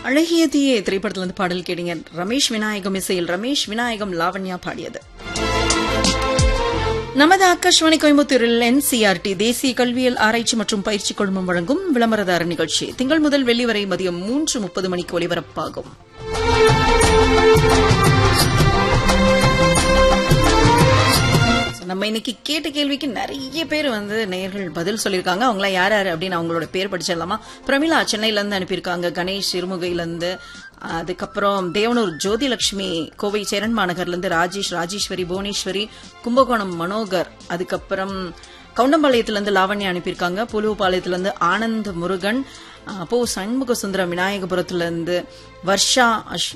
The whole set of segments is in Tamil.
அழகிய தீயே திரைப்படத்துல இருந்து பாடல் கேட்டீங்க ரமேஷ் விநாயகம் இசையில் ரமேஷ் விநாயகம் லாவண்யா பாடியது நமது ஆகாஷ்வாணி கோயம்புத்தூரில் என்சிஆர்டி தேசிய கல்வியல் ஆராய்ச்சி மற்றும் பயிற்சி குழுமம் வழங்கும் விளம்பரதார நிகழ்ச்சி திங்கள் முதல் வெள்ளி வரை மதியம் மூன்று முப்பது மணிக்கு ஒலிபரப்பாகும் நம்ம இன்னைக்கு கேட்ட கேள்விக்கு நிறைய பேர் வந்து நேயர்கள் பதில் சொல்லியிருக்காங்க அவங்கள யார் யார் அப்படின்னு அவங்களோட பேர் படிச்சிடலாமா பிரமிளா சென்னையில இருந்து அனுப்பியிருக்காங்க கணேஷ் சிறுமுகையில இருந்து அதுக்கப்புறம் தேவனூர் ஜோதிலட்சுமி கோவை சேரன் மாநகர்ல இருந்து ராஜேஷ் ராஜேஸ்வரி புவனேஸ்வரி கும்பகோணம் மனோகர் அதுக்கப்புறம் கவுண்டம்பாளையத்துல இருந்து லாவண்யா அனுப்பியிருக்காங்க புலுவபாளையத்துல இருந்து ஆனந்த் முருகன் அப்போ சண்முக சுந்தரம் விநாயகபுரத்துல இருந்து வர்ஷா அஷ்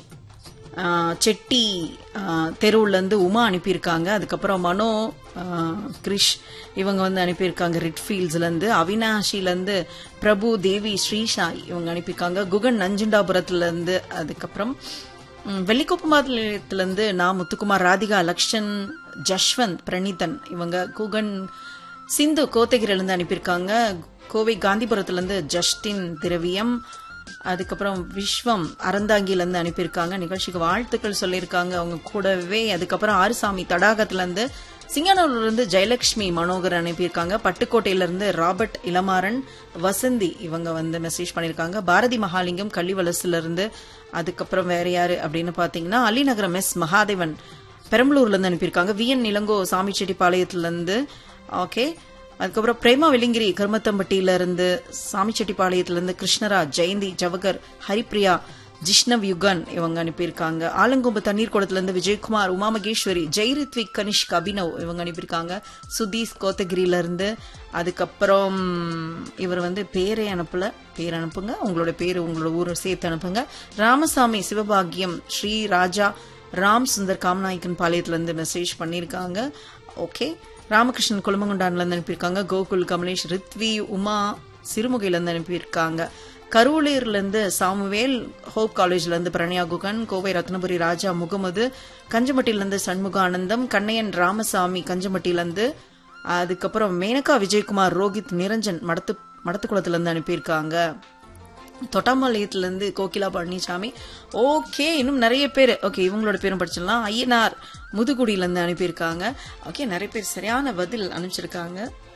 ஆஹ் செட்டி ஆஹ் தெருவுல இருந்து உமா அனுப்பியிருக்காங்க அதுக்கப்புறம் மனோ ஆஹ் கிரிஷ் இவங்க வந்து அனுப்பியிருக்காங்க ரெட்ஃபீல்ட்ஸ்ல இருந்து அவினாஷில இருந்து பிரபு தேவி ஸ்ரீஷாய் இவங்க அனுப்பியிருக்காங்க குகன் நஞ்சுண்டாபுரத்துல இருந்து அதுக்கப்புறம் ம், வெள்ளிக்குப்பமாத்துல இருந்து நான் முத்துக்குமார் ராதிகா லக்ஷன் ஜஷ்வந்த் பிரணீதன் இவங்க குகன் சிந்து கோத்தகிரில இருந்து அனுப்பியிருக்காங்க கோவை காந்திபுரத்துல இருந்து ஜஸ்டின் திரவியம் அதுக்கப்புறம் விஸ்வம் அறந்தாங்கில இருந்து அனுப்பியிருக்காங்க நிகழ்ச்சிக்கு வாழ்த்துக்கள் சொல்லியிருக்காங்க அவங்க கூடவே அதுக்கப்புறம் ஆறுசாமி தடாகத்துல இருந்து சிங்கனூர்ல இருந்து ஜெயலட்சுமி மனோகர் அனுப்பியிருக்காங்க பட்டுக்கோட்டையில இருந்து ராபர்ட் இளமாறன் வசந்தி இவங்க வந்து மெசேஜ் பண்ணியிருக்காங்க பாரதி மகாலிங்கம் கள்ளிவலசுல இருந்து அதுக்கப்புறம் வேற யாரு அப்படின்னு பாத்தீங்கன்னா அலிநகரம் எஸ் மகாதேவன் பெரம்பலூர்ல இருந்து அனுப்பியிருக்காங்க வி என் இளங்கோ சாமிச்செட்டிப்பாளையத்துல இருந்து ஓகே அதுக்கப்புறம் பிரேமா வெலிங்கிரி கருமத்தம்பட்டியில இருந்து சாமிச்செட்டிப்பாளையத்துல இருந்து கிருஷ்ணராஜ் ஜெயந்தி ஜவகர் ஹரிப்ரியா ஜிஷ்ணவ் யுகன் இவங்க அனுப்பியிருக்காங்க ஆலங்கொம்பு தண்ணீர் குளத்துல இருந்து விஜயகுமார் உமா மகேஸ்வரி ஜெய்ரித்விக் கனிஷ்க் அபினவ் இவங்க அனுப்பியிருக்காங்க சுதீஷ் கோத்தகிரியில இருந்து அதுக்கப்புறம் இவர் வந்து பேரை அனுப்பல பேர் அனுப்புங்க உங்களோட பேர் உங்களோட ஊரை சேர்த்து அனுப்புங்க ராமசாமி சிவபாகியம் ஸ்ரீ ராஜா ராம் சுந்தர் காமநாயக்கன் பாளையத்துல இருந்து மெசேஜ் பண்ணியிருக்காங்க ஓகே ராமகிருஷ்ணன் குளமங்குண்டான்ல இருந்து அனுப்பியிருக்காங்க கோகுல் கமலேஷ் ரித்வி உமா சிறுமுகையில இருந்து அனுப்பியிருக்காங்க கரூலூர்ல இருந்து சாமுவேல் ஹோப் காலேஜ்ல இருந்து பிரணயா குகன் கோவை ரத்னபுரி ராஜா முகமது கஞ்சமட்டில இருந்து சண்முக ஆனந்தம் கண்ணையன் ராமசாமி கஞ்சமட்டில இருந்து அதுக்கப்புறம் மேனகா விஜயகுமார் ரோஹித் நிரஞ்சன் மடத்து மடத்துக்குளத்துல இருந்து அனுப்பியிருக்காங்க தொட்டாம்பாளையத்துல இருந்து கோகிலா பழனிசாமி ஓகே இன்னும் நிறைய பேர் ஓகே இவங்களோட பேரும் படிச்சிடலாம் ஐயனார் முதுகுடியில இருந்து அனுப்பியிருக்காங்க ஓகே நிறைய பேர் சரியான பதில் அனுப்பிச்சிருக்காங்க